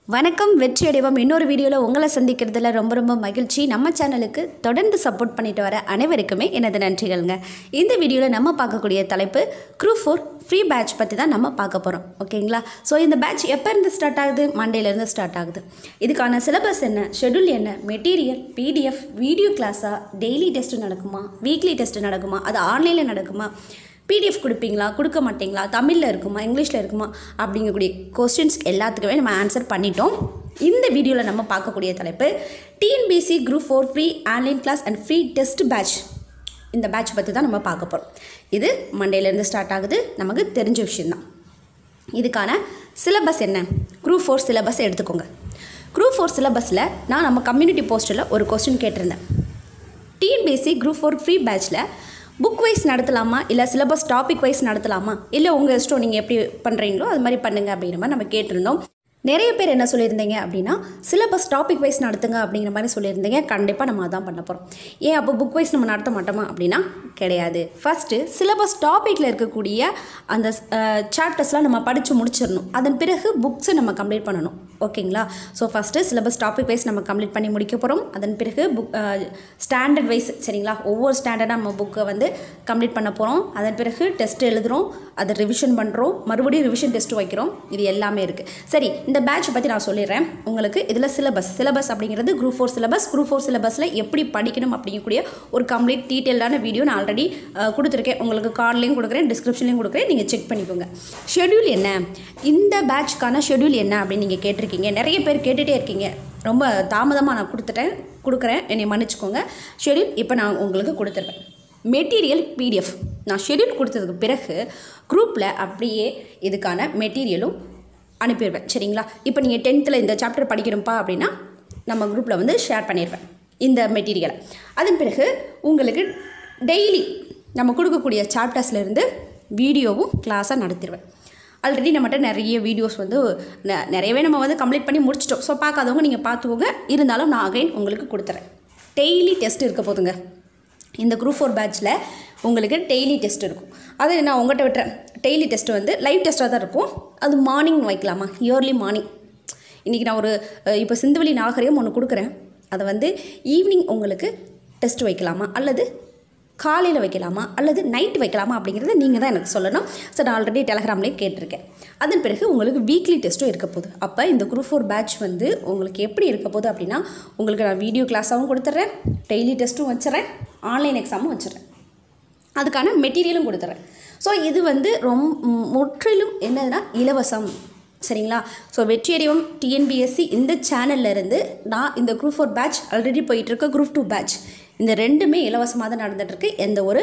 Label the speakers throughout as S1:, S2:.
S1: வணக்கம் வெற்றி அடைவோம் இன்னொரு வீடியோவில் உங்களை சந்திக்கிறதுல ரொம்ப ரொம்ப மகிழ்ச்சி நம்ம சேனலுக்கு தொடர்ந்து சப்போர்ட் பண்ணிட்டு வர அனைவருக்குமே எனது நன்றிகள்ங்க இந்த வீடியோவில் நம்ம பார்க்கக்கூடிய தலைப்பு க்ரூ ஃபோர் ஃப்ரீ பேட்ச் பற்றி தான் நம்ம பார்க்க போகிறோம் ஓகேங்களா ஸோ இந்த பேட்ச் எப்போ இருந்து ஸ்டார்ட் ஆகுது மண்டேலேருந்து ஸ்டார்ட் ஆகுது இதுக்கான சிலபஸ் என்ன ஷெட்யூல் என்ன மெட்டீரியல் பிடிஎஃப் வீடியோ கிளாஸா டெய்லி டெஸ்ட் நடக்குமா வீக்லி டெஸ்ட் நடக்குமா அது ஆன்லைனில் நடக்குமா பிடிஎஃப் கொடுப்பீங்களா கொடுக்க மாட்டீங்களா தமிழில் இருக்குமா இங்கிலீஷில் இருக்குமா அப்படிங்கக்கூடிய கொஸ்டின்ஸ் எல்லாத்துக்குமே நம்ம ஆன்சர் பண்ணிட்டோம் இந்த வீடியோவில் நம்ம பார்க்கக்கூடிய தலைப்பு TNPSC group four free online class and free test batch இந்த பேட்ச் பற்றி தான் நம்ம பார்க்க போகிறோம் இது மண்டேலேருந்து ஸ்டார்ட் ஆகுது நமக்கு தெரிஞ்ச விஷயந்தான் இதுக்கான சிலபஸ் என்ன குரூப் ஃபோர் சிலபஸ் எடுத்துக்கோங்க குரூப் ஃபோர் சிலபஸில் நான் நம்ம கம்யூனிட்டி போஸ்ட்டில் ஒரு கொஸ்டின் கேட்டிருந்தேன் டிஎன்பிஎஸ்சி குரூப் ஃபோர் ஃப்ரீ பேட்ச்சில் புக் வைஸ் நடத்தலாமா இல்லை சிலபஸ் டாபிக் வைஸ் நடத்தலாமா இல்லை உங்கள் இஷ்டம் நீங்கள் எப்படி பண்ணுறீங்களோ அது மாதிரி பண்ணுங்க அப்படிங்கிற மாதிரி நம்ம கேட்டிருந்தோம் நிறைய பேர் என்ன சொல்லியிருந்தீங்க அப்படின்னா சிலபஸ் டாபிக் வைஸ் நடத்துங்க அப்படிங்கிற மாதிரி சொல்லியிருந்தீங்க கண்டிப்பாக நம்ம அதான் பண்ண போகிறோம் ஏன் அப்போ புக் வைஸ் நம்ம நடத்த மாட்டோமா அப்படின்னா கிடையாது ஃபஸ்ட்டு சிலபஸ் டாப்பிக்கில் இருக்கக்கூடிய அந்த சாப்டர்ஸ்லாம் நம்ம படித்து முடிச்சிடணும் அதன் பிறகு புக்ஸை நம்ம கம்ப்ளீட் பண்ணணும் ஓகேங்களா so first syllabus topic wise நம்ம கம்ப்ளீட் பண்ணி முடிக்க போகிறோம் அதன் பிறகு புக் ஸ்டாண்டர்ட் வைஸ் சரிங்களா ஒவ்வொரு ஸ்டாண்டர்டாக நம்ம புக்கை வந்து கம்ப்ளீட் பண்ண போகிறோம் அதன் பிறகு டெஸ்ட் எழுதுகிறோம் அதை ரிவிஷன் பண்ணுறோம் மறுபடியும் ரிவிஷன் டெஸ்ட் வைக்கிறோம் இது எல்லாமே இருக்குது சரி இந்த பேட்ச் பற்றி நான் சொல்லிடுறேன் உங்களுக்கு இதில் சிலபஸ் சிலபஸ் அப்படிங்கிறது group four syllabus group four சிலபஸில் எப்படி படிக்கணும் அப்படிங்கக்கூடிய ஒரு கம்ப்ளீட் டீட்டெயில்டான வீடியோ நான் ஆல்ரெடி கொடுத்துருக்கேன் உங்களுக்கு கார்ட்லேயும் கொடுக்குறேன் டிஸ்கிரிப்ஷன்லேயும் கொடுக்குறேன் நீங்கள் செக் பண்ணிக்கோங்க ஷெட்யூல் என்ன இந்த பேட்ச்க்கான ஷெட்யூல் என்ன அப்படின்னு நீங்கள் கேட்டிருக்கீங்க நிறைய பேர் கேட்டுகிட்டே இருக்கீங்க ரொம்ப தாமதமாக நான் கொடுத்துட்டேன் கொடுக்குறேன் என்னை மன்னிச்சுக்கோங்க ஷெட்யூல் இப்போ நான் உங்களுக்கு கொடுத்துருவேன் மெட்டீரியல் பிடிஎஃப் நான் ஷெட்யூல் கொடுத்ததுக்கு பிறகு குரூப்பில் அப்படியே இதுக்கான மெட்டீரியலும் அனுப்பிடுவேன் சரிங்களா இப்போ நீங்கள் டென்த்தில் இந்த சாப்டர் படிக்கணும்ப்பா அப்படின்னா நம்ம குரூப்பில் வந்து ஷேர் பண்ணிடுவேன் இந்த மெட்டீரியலை அதன் பிறகு உங்களுக்கு டெய்லி நம்ம கொடுக்கக்கூடிய சாப்டர்ஸ்லேருந்து வீடியோவும் கிளாஸாக நடத்திடுவேன் ஆல்ரெடி நம்மகிட்ட நிறைய வீடியோஸ் வந்து ந- நிறையவே நம்ம வந்து கம்ப்ளீட் பண்ணி முடிச்சிட்டோம் ஸோ பார்க்காதவங்க நீங்கள் பார்த்துக்கோங்க இருந்தாலும் நான் அகைன் உங்களுக்கு கொடுத்துறேன் டெய்லி டெஸ்ட் இருக்க போதுங்க இந்த குரூப் ஃபோர் பேட்ச்சில் உங்களுக்கு டெய்லி டெஸ்ட் இருக்கும் அதை நான் உங்கள்கிட்ட விட்டுறேன் டெய்லி டெஸ்ட் வந்து லைவ் டெஸ்ட்டாக தான் இருக்கும் அது மார்னிங் வைக்கலாமா இயர்லி மார்னிங் இன்றைக்கி நான் ஒரு அஹ், இப்போ சிந்துவெளி நாகரிகம் ஒன்று கொடுக்குறேன் அதை வந்து ஈவினிங் உங்களுக்கு டெஸ்ட் வைக்கலாமா அல்லது காலையில் வைக்கலாமா அல்லது நைட் வைக்கலாமா அப்படிங்கிறத நீங்கள் தான் எனக்கு சொல்லணும் ஸோ நான் ஆல்ரெடி டெலகிராம்லேயே கேட்டிருக்கேன் அதன் பிறகு உங்களுக்கு வீக்லி டெஸ்ட்டும் இருக்க போகுது அப்போ இந்த குரூப் ஃபோர் பேட்ச் வந்து உங்களுக்கு எப்படி இருக்க போகுது அப்படின்னா உங்களுக்கு நான் வீடியோ கிளாஸாகவும் கொடுத்துட்றேன் டெய்லி டெஸ்ட்டும் வச்சுறேன் ஆன்லைன் எக்ஸாமும் வச்சுறேன் அதுக்கான மெட்டீரியலும் கொடுத்துறேன் ஸோ இது வந்து ரொம் முற்றிலும் என்னதுன்னா இலவசம் சரிங்களா ஸோ வெற்றியறிவம் டிஎன்பிஎஸ்சி இந்த சேனல்ல இருந்து நான் இந்த குரூப் ஃபோர் பேட்ச் ஆல்ரெடி போயிட்டுருக்க குரூப் டூ பேட்ச் இந்த ரெண்டுமே இலவசமாக தான் நடந்துகிட்ருக்கு எந்த ஒரு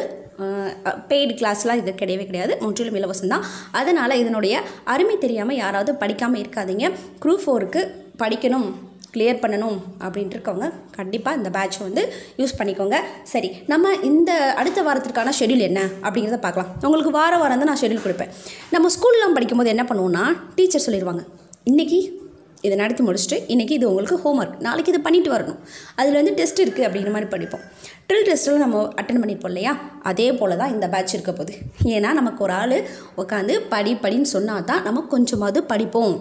S1: பெய்டு கிளாஸ்லாம் இது கிடையவே கிடையாது முற்றிலும் இலவசம் தான் அதனால் இதனுடைய அருமை தெரியாமல் யாராவது படிக்காமல் இருக்காதீங்க குரூப் ஃபோருக்கு படிக்கணும் கிளியர் பண்ணணும் அப்படின்ட்டு இருக்கவங்க கண்டிப்பாக இந்த பேட்ச் வந்து யூஸ் பண்ணிக்கோங்க சரி நம்ம இந்த அடுத்த வாரத்திற்கான ஷெட்யூல் என்ன அப்படிங்கிறத பார்க்கலாம் உங்களுக்கு வார வாரம் தான் நான் ஷெட்யூல் கொடுப்பேன் நம்ம ஸ்கூல்லாம் படிக்கும்போது என்ன பண்ணுவோம்னா டீச்சர் சொல்லிடுவாங்க இன்றைக்கி இதை நடத்தி முடிச்சுட்டு இன்றைக்கி இது உங்களுக்கு ஹோம்ஒர்க் நாளைக்கு இதை பண்ணிட்டு வரணும் அதில் வந்து டெஸ்ட் இருக்குது அப்படிங்கிற மாதிரி படிப்போம் ட்ரில் டெஸ்ட்டில் நம்ம அட்டன் பண்ணியிருப்போம் இல்லையா அதே போல் தான் இந்த பேட்ச் இருக்க போகுது ஏன்னா நமக்கு ஒரு ஆள் உட்காந்து படி படின்னு சொன்னால் தான் நம்ம கொஞ்சமாவது படிப்போம்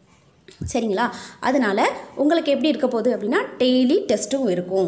S1: சரிங்களா அதனால் உங்களுக்கு எப்படி இருக்க போகுது அப்படின்னா டெய்லி டெஸ்ட்டும் இருக்கும்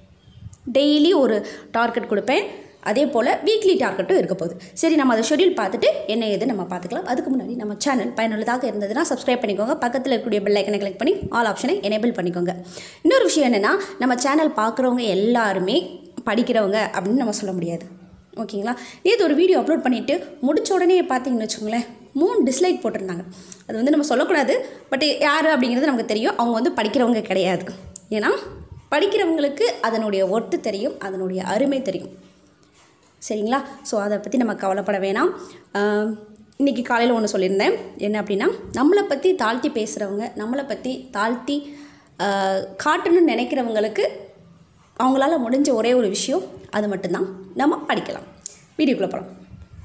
S1: டெய்லி ஒரு டார்கெட் கொடுப்பேன் அதே போல் வீக்லி டார்கெட்டும் இருக்க போகுது சரி நம்ம அதை ஷெட்யூல் பார்த்துட்டு என்ன ஏது நம்ம பார்த்துக்கலாம் அதுக்கு முன்னாடி நம்ம சேனல் பயனுள்ளதாக இருந்ததுன்னா சப்ஸ்கிரைப் பண்ணிக்கோங்க பக்கத்தில் இருக்கக்கூடிய பெல் ஐக்கனை கிளிக் பண்ணி ஆல் ஆப்ஷனை எனேபிள் பண்ணிக்கோங்க இன்னொரு விஷயம் என்னென்னா நம்ம சேனல் பார்க்குறவங்க எல்லாருமே படிக்கிறவங்க அப்படின்னு நம்ம சொல்ல முடியாது ஓகேங்களா நேற்று ஒரு வீடியோ அப்லோட் பண்ணிவிட்டு முடிச்ச உடனே பார்த்தீங்கன்னு வச்சுக்கோங்களேன் மூணு டிஸ்லைக் போட்டிருந்தாங்க அது வந்து நம்ம சொல்லக்கூடாது பட் யார் அப்படிங்கிறது நமக்கு தெரியும் அவங்க வந்து படிக்கிறவங்க கிடையாது ஏன்னா படிக்கிறவங்களுக்கு அதனுடைய ஒட்டு தெரியும் அதனுடைய அருமை தெரியும் சரிங்களா ஸோ அதை பற்றி நம்ம கவலைப்பட வேணாம் ஆஹ், இன்னைக்கு காலையில் ஒன்று சொல்லியிருந்தேன் என்ன அப்படின்னா நம்மளை பற்றி தாழ்த்தி பேசுகிறவங்க நம்மளை பற்றி தாழ்த்தி ஆஹ், காட்டணும்னு நினைக்கிறவங்களுக்கு அவங்களால முடிஞ்ச ஒரே ஒரு விஷயம் அது மட்டும்தான் நம்ம படிக்கலாம் வீடியோக்குள்ளே போகலாம்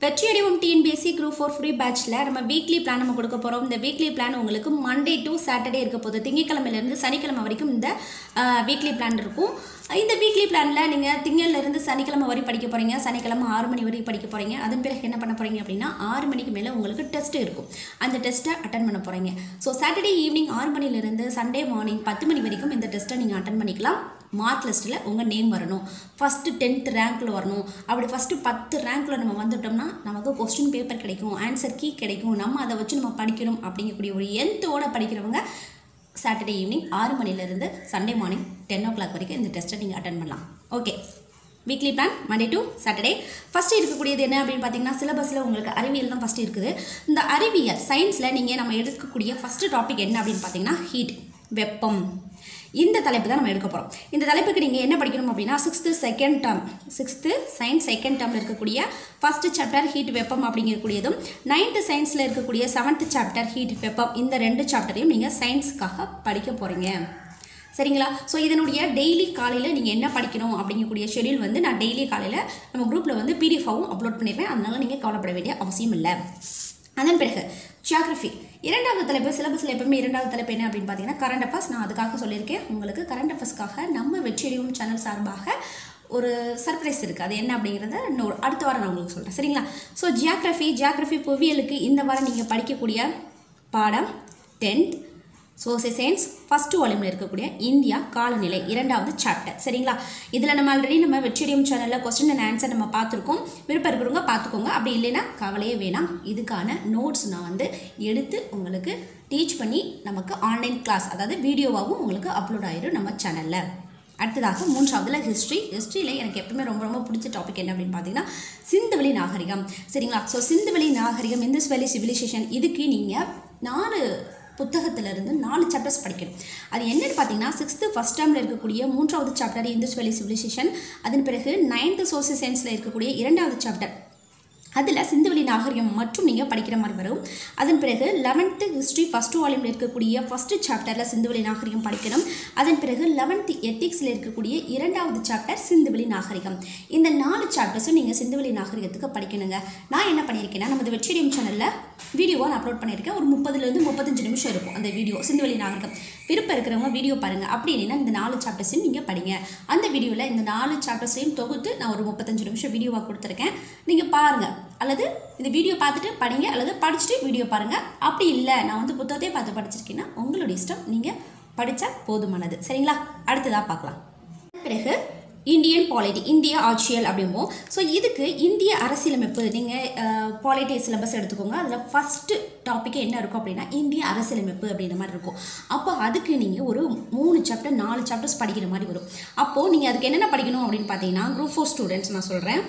S1: வெற்றியடைவோம் டிஎன்பிஎஸ்சி குரூப் ஃபோர் ஃப்ரீ பேட்ச்சில் நம்ம வீக்லி பிளான் நம்ம கொடுக்க போகிறோம் இந்த வீக்லி பிளான் உங்களுக்கு மண்டே டு சாட்டர்டே இருக்க போகுது திங்கக்கிழமையிலேருந்து சனிக்கிழமை வரைக்கும் இந்த வீக்லி பிளான் இருக்கும் இந்த வீக்லி பிளானில் நீங்கள் திங்கள்லேருந்து சனிக்கிழமை வரை படிக்க போகிறீங்க சனிக்கிழமை ஆறு மணி வரை படிக்க போகிறீங்க அதன் பிறகு என்ன பண்ண போகிறீங்க அப்படின்னா ஆறு மணிக்கு மேலே உங்களுக்கு டெஸ்ட் இருக்கும் அந்த டெஸ்ட்டை அட்டன் பண்ண போகிறீங்க ஸோ சாட்டர்டே ஈவினிங் ஆறு மணிலேருந்து சண்டே மார்னிங் பத்து மணி வரைக்கும் இந்த டெஸ்ட்டை நீங்கள் அட்டன் பண்ணிக்கலாம் மார்க் லிஸ்ட்டில் உங்கள் நேம் வரணும் ஃபஸ்ட்டு டென்த் ரேங்க்கில் வரணும் அப்படி ஃபஸ்ட்டு பத்து ரேங்க்கில் நம்ம வந்துட்டோம்னா நமக்கு கொஸ்டின் பேப்பர் கிடைக்கும் ஆன்சர் கீ கிடைக்கும் நம்ம அதை வச்சு நம்ம படிக்கணும் அப்படிங்கக்கூடிய ஒரு எந்தோட படிக்கிறவங்க சாட்டர்டே ஈவினிங் ஆறு மணிலேருந்து Sunday morning ten o'clock வரைக்கும் இந்த டெஸ்ட்டை நீங்கள் அட்டன் பண்ணலாம் okay weekly plan Monday to Saturday first இருக்கக்கூடியது என்ன அப்படின்னு பார்த்தீங்கன்னா சிலபஸில் உங்களுக்கு அறிவியல் தான் ஃபஸ்ட்டு இருக்குது இந்த அறிவியல் சயின்ஸில் நீங்கள் நம்ம எடுக்கக்கூடிய ஃபஸ்ட்டு டாபிக் என்ன அப்படின்னு பார்த்தீங்கன்னா ஹீட் வெப்பம் இந்த தலைப்பு தான் நம்ம எடுக்க போகிறோம் இந்த தலைப்புக்கு நீங்கள் என்ன படிக்கணும் அப்படின்னா sixth second term sixth science second டேர்மில் இருக்கக்கூடிய ஃபஸ்ட்டு சாப்டர் ஹீட் வெப்பம் அப்படிங்கக்கூடியதும் நைன்த்து சயின்ஸில் இருக்கக்கூடிய செவன்த்து சாப்டர் ஹீட் வெப்பம் இந்த ரெண்டு சாப்டரையும் நீங்கள் சயின்ஸுக்காக படிக்க போகிறீங்க சரிங்களா ஸோ இதனுடைய டெய்லி காலையில் நீங்கள் என்ன படிக்கணும் அப்படிங்கக்கூடிய ஷெடியூல் வந்து நான் டெய்லி காலையில் நம்ம குரூப்பில் வந்து பிடிஎஃபாகவும் அப்லோட் பண்ணிடுவேன் அதனால நீங்கள் கவலைப்பட வேண்டிய அவசியம் இல்லை அதன் பிறகு ஜியாகிரஃபி இரண்டாவது தலைப்பு சிலபஸில் எப்பவுமே இரண்டாவது தலைப்பு என்ன அப்படின்னு பார்த்தீங்கன்னா கரண்ட் அஃபேர்ஸ் நான் அதுக்காக சொல்லியிருக்கேன் உங்களுக்கு கரண்ட் அஃபேர்ஸ்க்காக நம்ம வெற்றியடைவும் சேனல் சார்பாக ஒரு சர்ப்ரைஸ் இருக்குது அது என்ன அப்படிங்கிறத இன்னொரு அடுத்த வாரம் நான் உங்களுக்கு சொல்கிறேன் சரிங்களா ஸோ ஜியாகிரஃபி ஜியாகிரஃபி புவியியலுக்கு இந்த வாரம் நீங்கள் படிக்கக்கூடிய பாடம் டென்த் சோசியல் சயின்ஸ் ஃபஸ்ட்டு வால்யூமில் இருக்கக்கூடிய இந்தியா காலநிலை இரண்டாவது சாப்டர் சரிங்களா இதில் நம்ம ஆல்ரெடி நம்ம வெற்றிடியம் சேனலில் கொஸ்டின் அண்ட் ஆன்சர் நம்ம பார்த்துருக்கோம் விருப்பம் இருக்கிறவங்க பார்த்துக்கோங்க அப்படி இல்லைன்னா கவலையே வேணாம் இதுக்கான நோட்ஸ் நான் வந்து எடுத்து உங்களுக்கு டீச் பண்ணி நமக்கு ஆன்லைன் கிளாஸ் அதாவது வீடியோவாகவும் உங்களுக்கு அப்லோட் ஆயிரும் நம்ம சேனலில் அடுத்ததாக மூன்றாவதுல ஹிஸ்ட்ரி ஹிஸ்ட்ரியில் எனக்கு எப்பவுமே ரொம்ப ரொம்ப பிடிச்ச டாபிக் என்ன அப்படின்னு பார்த்தீங்கன்னா சிந்துவெளி நாகரிகம் சரிங்களா ஸோ சிந்துவெளி நாகரிகம் இந்தஸ் வேலி சிவிலைசேஷன் இதுக்கு நீங்கள் நாலு புத்தகத்திலிருந்து நாலு சாப்டர்ஸ் படிக்கணும் அது என்னென்னு பார்த்தீங்கன்னா சிக்ஸ்த்து ஃபஸ்ட் டேர்மில் இருக்கக்கூடிய மூன்றாவது சாப்டர் இந்தஸ் வேலி சிவிலைசேஷன் அதன் பிறகு நைன்த்து சோசியல் சயின்ஸில் இருக்கக்கூடிய இரண்டாவது சாப்டர் அதில் சிந்துவெளி நாகரிகம் மட்டும் நீங்கள் படிக்கிற மாதிரி வரும் அதன் பிறகு லெவன்த்து ஹிஸ்ட்ரி ஃபஸ்ட்டு வால்யூமில் இருக்கக்கூடிய ஃபஸ்ட்டு சாப்டரில் சிந்துவெளி நாகரிகம் படிக்கணும் அதன் பிறகு லெவன்த்து எத்திக்ஸில் இருக்கக்கூடிய இரண்டாவது சாப்டர் சிந்துவெளி நாகரிகம் இந்த நாலு சாப்டர்ஸும் நீங்கள் சிந்துவெளி நாகரிகத்துக்கு படிக்கணுங்க நான் என்ன பண்ணியிருக்கேன்னா நமது வெற்றிடியம் சேனலில் வீடியோவாக நான் அப்லோட் பண்ணியிருக்கேன் ஒரு முப்பதுலேருந்து முப்பத்தஞ்சு நிமிஷம் இருக்கும் அந்த வீடியோ சிந்துவெளி நாகரிகம் விருப்பம் இருக்கிறவங்க வீடியோ பாருங்கள் அப்படி இல்லைன்னா இந்த நாலு சாப்டர்ஸையும் நீங்கள் படிங்க அந்த வீடியோவில் இந்த நாலு சாப்டர்ஸையும் தொகுத்து நான் ஒரு முப்பத்தஞ்சு நிமிஷம் வீடியோவாக கொடுத்துருக்கேன் நீங்கள் பாருங்கள் அல்லது இந்த வீடியோ பார்த்துட்டு படிங்க அல்லது படிச்சுட்டு வீடியோ பாருங்கள் அப்படி இல்லை நான் வந்து புத்தகத்தையே பார்த்து படிச்சிருக்கேன்னா உங்களுடைய இஷ்டம் நீங்கள் படித்தா போதுமானது சரிங்களா அடுத்ததாக பார்க்கலாம் பிறகு இந்தியன் பாலிட்டி இந்திய ஆட்சியல் அப்படிம்போம் ஸோ இதுக்கு இந்திய அரசியலமைப்பு நீங்கள் பாலிட்டி சிலபஸ் எடுத்துக்கோங்க அதில் ஃபஸ்ட்டு டாப்பிக்கே என்ன இருக்கும் அப்படின்னா இந்திய அரசியலமைப்பு அப்படின்ற மாதிரி இருக்கும் அப்போ அதுக்கு நீங்கள் ஒரு மூணு சாப்டர் நாலு சாப்டர்ஸ் படிக்கிற மாதிரி வரும் அப்போது நீங்கள் அதுக்கு என்னென்ன படிக்கணும் அப்படின்னு பார்த்தீங்கன்னா குரூப் ஃபோர் ஸ்டூடெண்ட்ஸ் நான் சொல்கிறேன்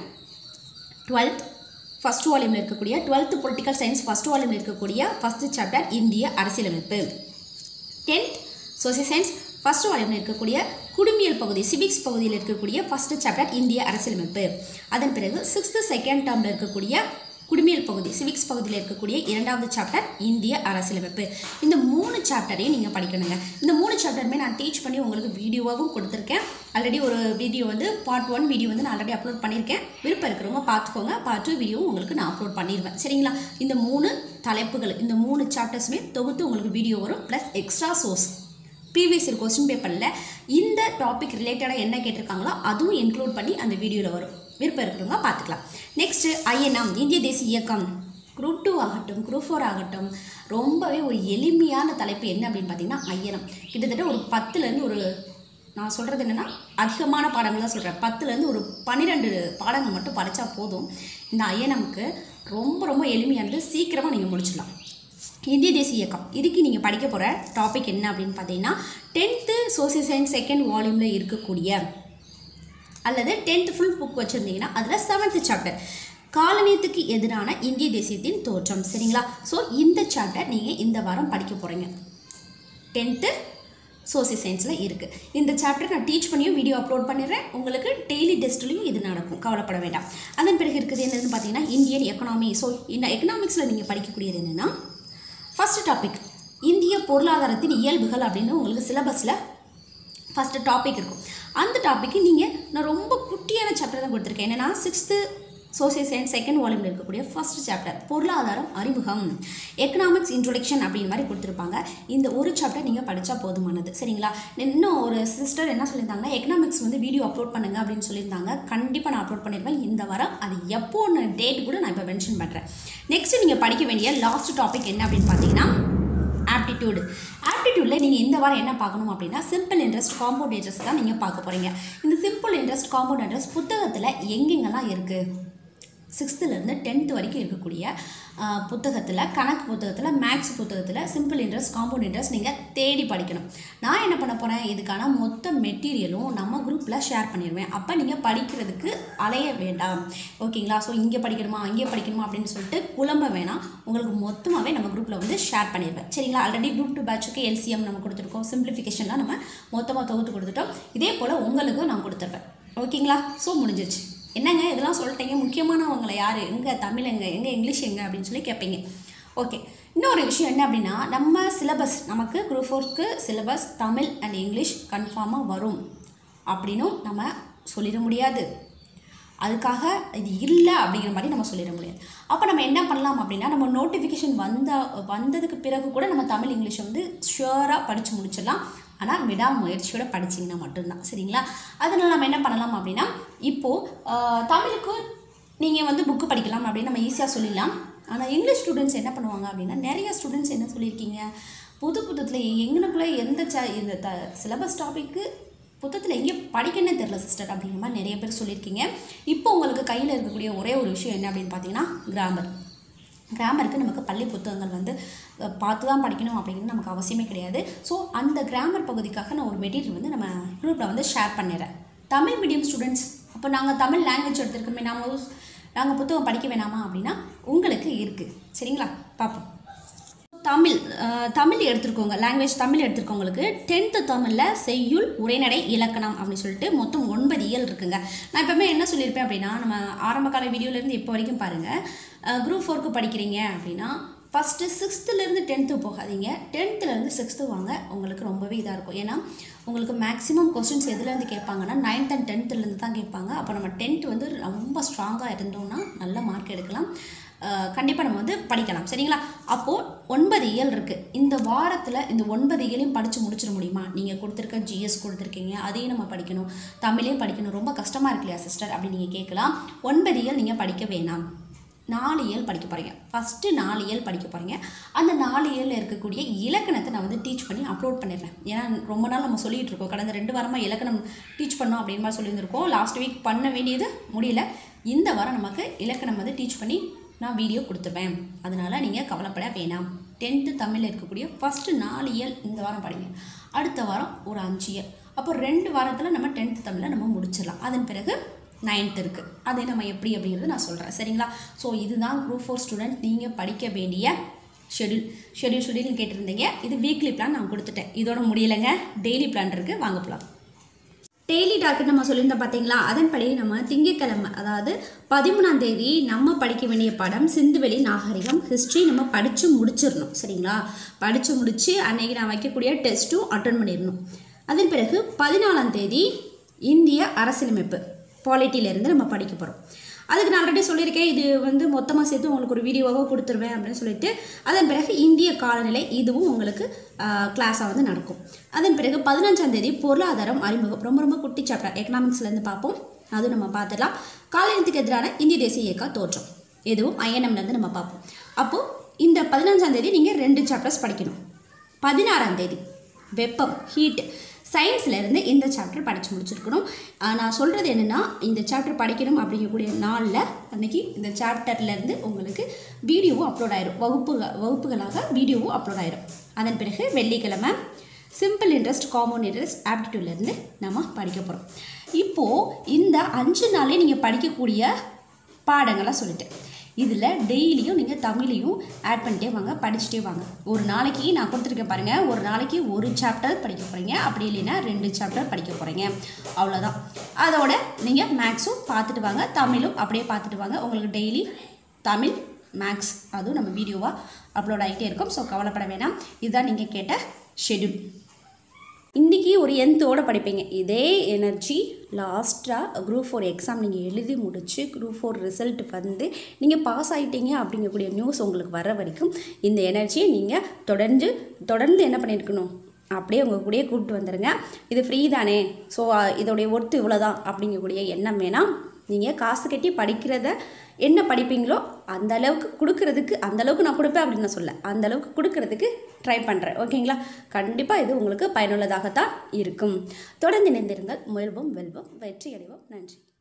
S1: டுவெல்த் ஃபஸ்ட் வால்யூமில் இருக்கக்கூடிய டுவெல்த்து பொலிட்டிக்கல் சயின்ஸ் ஃபஸ்ட் வால்யூமில் இருக்கக்கூடிய ஃபஸ்ட்டு சாப்டர் இந்திய அரசியலமைப்பு டென்த் சோசியல் சயின்ஸ் ஃபஸ்ட் வால்யூமில் இருக்கக்கூடிய குடிமியல் பகுதி சிவிக்ஸ் பகுதியில் இருக்கக்கூடிய ஃபஸ்ட்டு சாப்டர் இந்திய அரசியலமைப்பு அதன் பிறகு சிக்ஸ்த்து செகண்ட் டேர்மில் இருக்கக்கூடிய குடிமியல் பகுதி சிவிக்ஸ் பகுதியில் இருக்கக்கூடிய இரண்டாவது சாப்டர் இந்திய அரசியலமைப்பு இந்த மூணு சாப்டரையும் நீங்கள் படிக்கணுங்க இந்த மூணு சாப்டருமே நான் டீச் பண்ணி உங்களுக்கு வீடியோவாகவும் கொடுத்துருக்கேன் ஆல்ரெடி ஒரு வீடியோ வந்து பார்ட் ஒன் வீடியோ வந்து நான் ஆல்ரெடி அப்லோட் பண்ணியிருக்கேன் விருப்பம் இருக்கிறவங்க பார்த்துக்கோங்க பார்ட் டூ வீடியோவும் உங்களுக்கு நான் அப்லோட் பண்ணிடுவேன் சரிங்களா இந்த மூணு தலைப்புகள் இந்த மூணு சாப்டர்ஸுமே தொகுத்து உங்களுக்கு வீடியோ வரும் plus extra source previous year question பேப்பரில் இந்த டாபிக் ரிலேட்டடாக என்ன கேட்டிருக்காங்களோ அதுவும் இன்க்ளூட் பண்ணி அந்த வீடியோவில் வரும் விருப்பம் இருக்கிறவங்க பார்த்துக்கலாம் நெக்ஸ்ட்டு ஐஎன்எம் இந்திய தேசிய இயக்கம் குரூப் டூ ஆகட்டும் குரூப் ஃபோர் ஆகட்டும் ரொம்பவே ஒரு எளிமையான தலைப்பு என்ன அப்படின்னு பார்த்தீங்கன்னா ஐஎன்எம் கிட்டத்தட்ட ஒரு பத்துலேருந்து ஒரு நான் சொல்கிறது என்னென்னா அதிகமான பாடங்கள் தான் சொல்கிறேன் பத்துலேருந்து ஒரு பன்னிரெண்டு பாடங்கள் மட்டும் படித்தா போதும் இந்த ஐஎன்எம்க்கு ரொம்ப ரொம்ப எளிமையானது சீக்கிரமாக நீங்கள் முடிச்சிடலாம் இந்திய தேசிய இயக்கம் இதுக்கு நீங்கள் படிக்க போகிற டாபிக் என்ன அப்படின்னு பார்த்தீங்கன்னா டென்த்து சோசியல் சயின்ஸ் செகண்ட் வால்யூமில் இருக்கக்கூடிய அல்லது டென்த் ஃபுல் புக் வச்சுருந்தீங்கன்னா அதில் செவன்த்து சாப்டர் காலனியத்துக்கு எதிரான இந்திய தேசியத்தின் தோற்றம் சரிங்களா ஸோ இந்த சாப்டர் நீங்கள் இந்த வாரம் படிக்க போகிறீங்க டென்த்து சோசியல் சயின்ஸில் இருக்குது இந்த சாப்டர் நான் டீச் பண்ணியும் வீடியோ அப்லோட் பண்ணிடுறேன் உங்களுக்கு டெய்லி டெஸ்ட்லையும் இது நடக்கும் கவலைப்பட வேண்டாம் அதன் பிறகு இருக்குது என்னென்னு பார்த்தீங்கன்னா இந்தியன் எக்கனாமி ஸோ இந்த எக்கனாமிக்ஸில் நீங்கள் படிக்கக்கூடியது என்னென்னா ஃபஸ்ட்டு டாபிக் இந்திய பொருளாதாரத்தின் இயல்புகள் அப்படின்னு உங்களுக்கு சிலபஸில் ஃபஸ்ட்டு டாபிக் இருக்கும் அந்த டாப்பிக்கு நீங்கள் நான் ரொம்ப குட்டியான சாப்டர் தான் கொடுத்துருக்கேன் என்னென்னா சிக்ஸ்த்து சோசியல் சயின்ஸ் செகண்ட் வால்யூமில் இருக்கக்கூடிய ஃபர்ஸ்ட் சாப்டர் பொருளாதாரம் அறிமுகம் எக்கனாமிக்ஸ் இன்ட்ரொடக்ஷன் அப்படின்ற மாதிரி கொடுத்துருப்பாங்க இந்த ஒரு சாப்டர் நீங்கள் படித்தா போதுமானது சரிங்களா இன்னும் ஒரு சிஸ்டர் என்ன சொல்லியிருந்தாங்கன்னா எக்கனாமிக்ஸ் வந்து வீடியோ அப்லோட் பண்ணுங்க அப்படின்னு சொல்லியிருந்தாங்க கண்டிப்பாக நான் அப்லோட் பண்ணிடுவேன் இந்த வாரம் அது எப்போன்னு டேட் கூட நான் இப்போ மென்ஷன் பண்ணுறேன் நெக்ஸ்ட் நீங்கள் படிக்க வேண்டிய லாஸ்ட் டாபிக் என்ன அப்படின்னு பார்த்தீங்கன்னா ஆப்டிடியூடு ஆப்டிடியூடில் நீங்கள் இந்த வாரம் என்ன பார்க்கணும் அப்படின்னா சிம்பிள் இன்ட்ரெஸ்ட் காம்பவுண்ட் இன்ட்ரெஸ்ட் தான் நீங்கள் பார்க்க போகிறீங்க இந்த சிம்பிள் இன்ட்ரெஸ்ட் காம்பவுண்ட் இன்ட்ரெஸ்ட் புத்தகத்தில் எங்கெங்கெல்லாம் இருக்குது சிக்ஸ்த்துலேருந்து டென்த்து வரைக்கும் இருக்கக்கூடிய புத்தகத்தில் கணக்கு புத்தகத்தில் மேக்ஸ் புத்தகத்தில் சிம்பிள் இன்ட்ரெஸ்ட் காம்பவுண்ட் இன்ட்ரெஸ்ட் நீங்கள் தேடி படிக்கணும் நான் என்ன பண்ண போகிறேன் இதுக்கான மொத்த மெட்டீரியலும் நம்ம குரூப்பில் ஷேர் பண்ணிடுவேன் அப்போ நீங்கள் படிக்கிறதுக்கு அலைய வேண்டாம் ஓகேங்களா ஸோ இங்கே படிக்கணுமா அங்கே படிக்கணுமா அப்படின்னு சொல்லிட்டு குழம்ப வேணாம் உங்களுக்கு மொத்தமாகவே நம்ம குரூப்பில் வந்து ஷேர் பண்ணிடுவேன் சரிங்களா ஆல்ரெடி குரூப் டூ பேட்சுக்கு எல்சிஎம் நம்ம கொடுத்துருக்கோம் சிம்பிளிஃபிகேஷன்லாம் நம்ம மொத்தமாக தொகுத்து கொடுத்துட்டோம் இதே போல் உங்களுக்கும் நான் கொடுத்துருப்பேன் ஓகேங்களா ஸோ முடிஞ்சிருச்சு என்னங்க இதெல்லாம் சொல்லிட்டீங்க முக்கியமானவங்களை யார் எங்கே தமிழ் எங்கே எங்கே இங்கிலீஷ் எங்கே அப்படின்னு சொல்லி கேட்பீங்க ஓகே இன்னொரு விஷயம் என்ன அப்படின்னா நம்ம சிலபஸ் நமக்கு குரூப் ஃபோர்க்கு சிலபஸ் தமிழ் அண்ட் இங்கிலீஷ் கன்ஃபார்மாக வரும் அப்படின்னும் நம்ம சொல்லிட முடியாது அதுக்காக இது இல்லை அப்படிங்கிற மாதிரி நம்ம சொல்லிட முடியாது அப்போ நம்ம என்ன பண்ணலாம் அப்படின்னா நம்ம நோட்டிஃபிகேஷன் வந்த வந்ததுக்கு பிறகு கூட நம்ம தமிழ் இங்கிலீஷை வந்து ஷுவராக படித்து முடிச்சிடலாம் ஆனால் விடாமுயற்சியோட படிச்சிங்கன்னா மட்டும்தான் சரிங்களா அதனால் நம்ம என்ன பண்ணலாம் அப்படின்னா இப்போது தமிழுக்கு நீங்கள் வந்து புக்கு படிக்கலாம் அப்படின்னு நம்ம ஈஸியாக சொல்லிடலாம் ஆனால் இங்கிலீஷ் ஸ்டூடெண்ட்ஸ் என்ன பண்ணுவாங்க அப்படின்னா நிறைய ஸ்டூடெண்ட்ஸ் என்ன சொல்லியிருக்கீங்க புது புத்தகத்தில் எங்கனுக்குள்ளே எந்த ச இந்த த சிலபஸ் டாபிக்கு புத்தகத்தில் எங்கே படிக்கணும்னே தெரில சிஸ்டர் அப்படிங்கிற மாதிரி நிறைய பேர் சொல்லியிருக்கீங்க இப்போ உங்களுக்கு கையில் இருக்கக்கூடிய ஒரே ஒரு விஷயம் என்ன அப்படின்னு பார்த்தீங்கன்னா கிராமர் கிராமருக்கு நமக்கு பள்ளி புத்தகங்கள் வந்து அஹ், பார்த்து தான் படிக்கணும் அப்படிங்கிறது நமக்கு அவசியமே கிடையாது ஸோ அந்த கிராமர் பகுதிக்காக நான் ஒரு மெட்டீரியல் வந்து நம்ம குரூப்பில் வந்து ஷேர் பண்ணிடுறேன் தமிழ் மீடியம் ஸ்டூடெண்ட்ஸ் அப்போ நாங்கள் தமிழ் லாங்குவேஜ் எடுத்திருக்கோமே நாம நாங்கள் புத்தகம் படிக்க வேணாமா அப்படின்னா உங்களுக்கு இருக்குது சரிங்களா பார்ப்போம் தமிழ் அஹ், தமிழ் எடுத்திருக்கோங்க லாங்குவேஜ் தமிழ் எடுத்திருக்கவங்களுக்கு டென்த்து தமிழில் செய்யுள் உரைநடை இலக்கணம் அப்படின்னு சொல்லிட்டு மொத்தம் ஒன்பது இயல் இருக்குங்க நான் எப்பவுமே என்ன சொல்லியிருப்பேன் அப்படின்னா நம்ம ஆரம்ப கால வீடியோலேருந்து இப்போ வரைக்கும் பாருங்கள் குரூப் ஃபோருக்கு படிக்கிறீங்க அப்படின்னா ஃபஸ்ட்டு சிக்ஸ்த்துலேருந்து டென்த்து போகாதீங்க டென்த்துலேருந்து சிக்ஸ்த்து வாங்க உங்களுக்கு ரொம்பவே இதாக இருக்கும் ஏன்னா உங்களுக்கு மேக்ஸிமம் கொஸ்டின்ஸ் எதுலேருந்து கேட்பாங்கன்னா நைன்த் அண்ட் டென்த்துலேருந்து தான் கேட்பாங்க அப்போ நம்ம டென்த்து வந்து ரொம்ப ஸ்ட்ராங்காக இருந்தோம்னா நல்ல மார்க் எடுக்கலாம் கண்டிப்பாக நம்ம வந்து படிக்கலாம் சரிங்களா அப்போது ஒன்பது இயல் இருக்குது இந்த வாரத்தில் இந்த ஒன்பது இயலையும் படித்து முடிச்சிட முடியுமா நீங்கள் கொடுத்துருக்க ஜிஎஸ் கொடுத்துருக்கீங்க அதையும் நம்ம படிக்கணும் தமிழையும் படிக்கணும் ரொம்ப கஷ்டமாக இருக்கு இல்லையா சிஸ்டர் அப்படின்னு நீங்கள் கேட்கலாம் ஒன்பது இயல் நீங்கள் படிக்க வேணாம் நாலு இயல் படிக்க போகிறீங்க ஃபஸ்ட்டு நாலு இயல் படிக்க போகிறீங்க அந்த நாலு இயலில் இருக்கக்கூடிய இலக்கணத்தை நான் வந்து டீச் பண்ணி அப்லோட் பண்ணிடுறேன் ஏன்னா ரொம்ப நாள் நம்ம சொல்லிகிட்டு இருக்கோம் கடந்த ரெண்டு வாரமாக இலக்கணம் டீச் பண்ணோம் அப்படின்னு மாதிரி சொல்லியிருந்திருக்கோம் லாஸ்ட் வீக் பண்ண வேண்டியது முடியல இந்த வாரம் நமக்கு இலக்கணம் வந்து டீச் பண்ணி நான் வீடியோ கொடுத்துருவேன் அதனால் நீங்கள் கவலைப்பட வேணாம் டென்த்து தமிழில் இருக்கக்கூடிய ஃபஸ்ட்டு நாலு இயல் இந்த வாரம் படிங்க அடுத்த வாரம் ஒரு அஞ்சு இயல் அப்போ ரெண்டு வாரத்தில் நம்ம டென்த்து தமிழை நம்ம முடிச்சிடலாம் அதன் பிறகு நைன்த் இருக்குது அதை நம்ம எப்படி அப்படிங்கிறது நான் சொல்கிறேன் சரிங்களா ஸோ இதுதான் குரூப் ஃபோர் ஸ்டூடெண்ட் நீங்கள் படிக்க வேண்டிய ஷெடியூல் ஷெடியூல் ஷெடியூல்னு கேட்டிருந்தீங்க இது வீக்லி பிளான் நான் கொடுத்துட்டேன் இதோட முடியலைங்க டெய்லி பிளான் இருக்குது வாங்க போகலாம் டெய்லி டார்கெட் நம்ம சொல்லியிருந்தோம் பார்த்தீங்களா அதன்படி நம்ம திங்கட்கிழமை அதாவது பதிமூணாம் தேதி நம்ம படிக்க வேண்டிய படம் சிந்துவெளி நாகரிகம் ஹிஸ்ட்ரி நம்ம படித்து முடிச்சிடணும் சரிங்களா படித்து முடித்து அன்னைக்கு நான் வைக்கக்கூடிய டெஸ்ட்டும் அட்டன் பண்ணிடணும் அதன் பிறகு பதினாலாம் தேதி இந்திய அரசியலமைப்பு பாலிட்டியிலேருந்து நம்ம படிக்க போகிறோம் அதுக்கு நான் ஆல்ரெடி சொல்லியிருக்கேன் இது வந்து மொத்தமாக சேர்த்து உங்களுக்கு ஒரு வீடியோவாக கொடுத்துருவேன் அப்படின்னு சொல்லிட்டு அதன் பிறகு இந்திய காலநிலை இதுவும் உங்களுக்கு கிளாஸாக வந்து நடக்கும் அதன் பிறகு பதினஞ்சாம் தேதி பொருளாதாரம் அறிமுகம் ரொம்ப ரொம்ப குட்டி சாப்டர் எக்கனாமிக்ஸ்லேருந்து பார்ப்போம் அதுவும் நம்ம பார்த்துடலாம் காலநிலத்துக்கு எதிரான இந்திய தேசிய இயக்க தோற்றம் இதுவும் ஐஎன்எம்லேருந்து நம்ம பார்ப்போம் அப்போது இந்த பதினஞ்சாம் தேதி நீங்கள் ரெண்டு சாப்டர்ஸ் படிக்கணும் பதினாறாம் தேதி வெப்பம் ஹீட் சயின்ஸ்லேருந்து இந்த சாப்டர் படித்து முடிச்சிருக்கணும் ஆஹ் நான் சொல்கிறது என்னென்னா இந்த சாப்டர் படிக்கணும் அப்படிங்கக்கூடிய நாளில் அன்றைக்கி இந்த சாப்டர்லேருந்து உங்களுக்கு வீடியோவும் அப்லோட் ஆயிரும் வகுப்பு வகுப்புகளாக வீடியோவும் அப்லோட் ஆயிரும் அதன் பிறகு வெள்ளிக்கிழமை சிம்பிள் இன்ட்ரெஸ்ட் காமன் இன்ட்ரெஸ்ட் ஆப்டிடியூட்லேருந்து நம்ம படிக்க போகிறோம் இப்போது இந்த அஞ்சு நாளே நீங்கள் படிக்கக்கூடிய பாடங்களாக சொல்லிட்டேன் இதில் டெய்லியும் நீங்கள் தமிழையும் ஆட் பண்ணிட்டே வாங்க படிச்சுட்டே வாங்க ஒரு நாளைக்கு நான் கொடுத்துருக்கேன் பாருங்கள் ஒரு நாளைக்கு ஒரு சாப்டர் படிக்க போகிறீங்க அப்படி இல்லைன்னா ரெண்டு சாப்டர் படிக்க போகிறீங்க அவ்வளோதான் அதோட நீங்கள் மேக்ஸும் பார்த்துட்டு வாங்க தமிழும் அப்படியே பார்த்துட்டு வாங்க உங்களுக்கு டெய்லி தமிழ் மேக்ஸ் அதுவும் நம்ம வீடியோவாக அப்லோட் ஆகிட்டே இருக்கும் ஸோ கவலைப்பட வேணாம் இதுதான் நீங்கள் கேட்ட ஷெட்யூல் இன்றைக்கி ஒரு எந்தோட படிப்பீங்க இதே எனர்ஜி லாஸ்ட்டாக குரூப் ஃபோர் எக்ஸாம் நீங்கள் எழுதி முடிச்சு குரூப் ஃபோர் ரிசல்ட் வந்து நீங்கள் பாஸ் ஆகிட்டீங்க அப்படிங்கக்கூடிய நியூஸ் உங்களுக்கு வர வரைக்கும் இந்த எனர்ஜியை நீங்கள் தொடர்ந்து தொடர்ந்து என்ன பண்ணியிருக்கணும் அப்படியே உங்கள் கூடயே கூப்பிட்டு வந்துடுங்க இது ஃப்ரீ தானே ஸோ இதோடைய ஒர்த்து இவ்வளோதான் அப்படிங்கக்கூடிய எண்ணம் வேணாம் நீங்கள் காசு கட்டி படிக்கிறத என்ன படிப்பீங்களோ அந்த அளவுக்கு கொடுக்கறதுக்கு அந்த அளவுக்கு நான் கொடுப்பேன் அப்படின்னு நான் சொல்ல அந்த அளவுக்கு கொடுக்கறதுக்கு ட்ரை பண்ணுறேன் ஓகேங்களா கண்டிப்பாக இது உங்களுக்கு பயனுள்ளதாகத்தான் இருக்கும் தொடர்ந்து இணைந்திருங்கள் முயல்வோம் வெல்வோம் வெற்றி அடைவோம் நன்றி